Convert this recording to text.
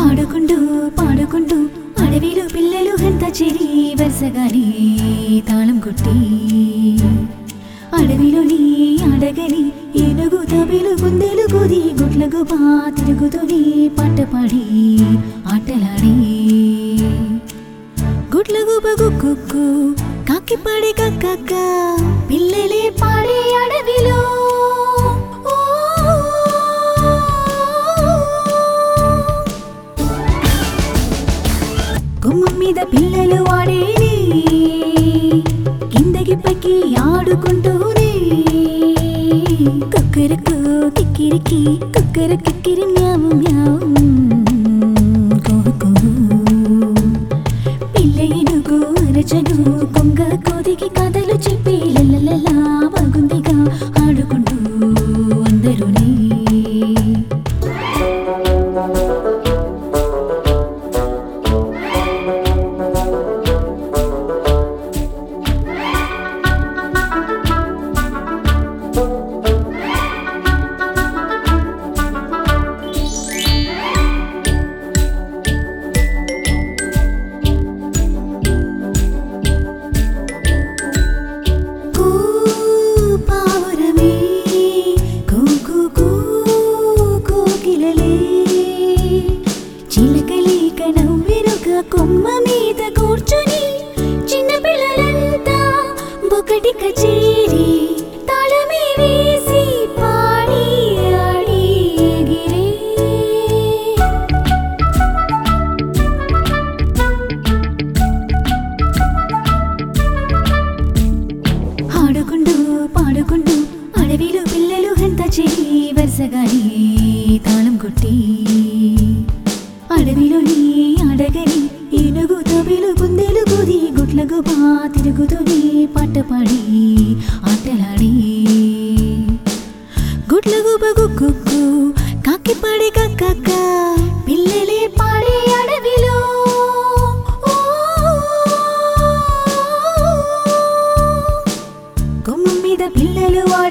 ఆడుకుంటూ పాడుకుంటూ అడవిలో పిల్లలు హంత చెరి వరుసగాని తాళం కొట్టి అడవిలోని అడగని ఏనుగు తబిలు గుందెలు గుది గుట్ల గుబా తిరుగుతూని పాట పాడి ఆటలాడి గుడ్ల గుబ గుక్కు కాకి పాడే కక్క పిల్లలే పాడే అడవిలో ఓ గుమ్మం మీద పిల్లలు ఆడేది కిందకి పైకి ఆడుకుంటూనే కుక్కరకు కిక్కిరికి కుక్కర కిక్కిరి మ్యావు మ్యావు కుహు కుహు. పిల్ల ఏనుగు అరచను కొంగ కోదికి కథలు చెప్పి లలలలా బాగుందిగా ఆడుకుంటూ అందరూనే కూ పావురమే కూ కూ కూ కోకిలలే చిలకలీక నవ్వెనుక కొమ్మ మీద కూర్చొని చిన్న పిల్లలంతా ఒకటిక చేరి తాళమే వేసి పాడి ఆడి ఎగిరే ఆడుకుంటూ పాడుకుంటూ అడవిలో పిల్లలు హంత చేయి వరుసగాని తాళం కొట్టి అడవిలోని అడగని ఏనుగు తబిలు గుందెలు గుది గుట్ల గుబా తిరుగుతూనే పాట పాడి ఆటలాడి గుడ్ల గుబ గుక్కు కాకి పాడే కక్క పిల్లలే పాడే అడవిలో ఓ కొమ్మ మీద పిల్లలు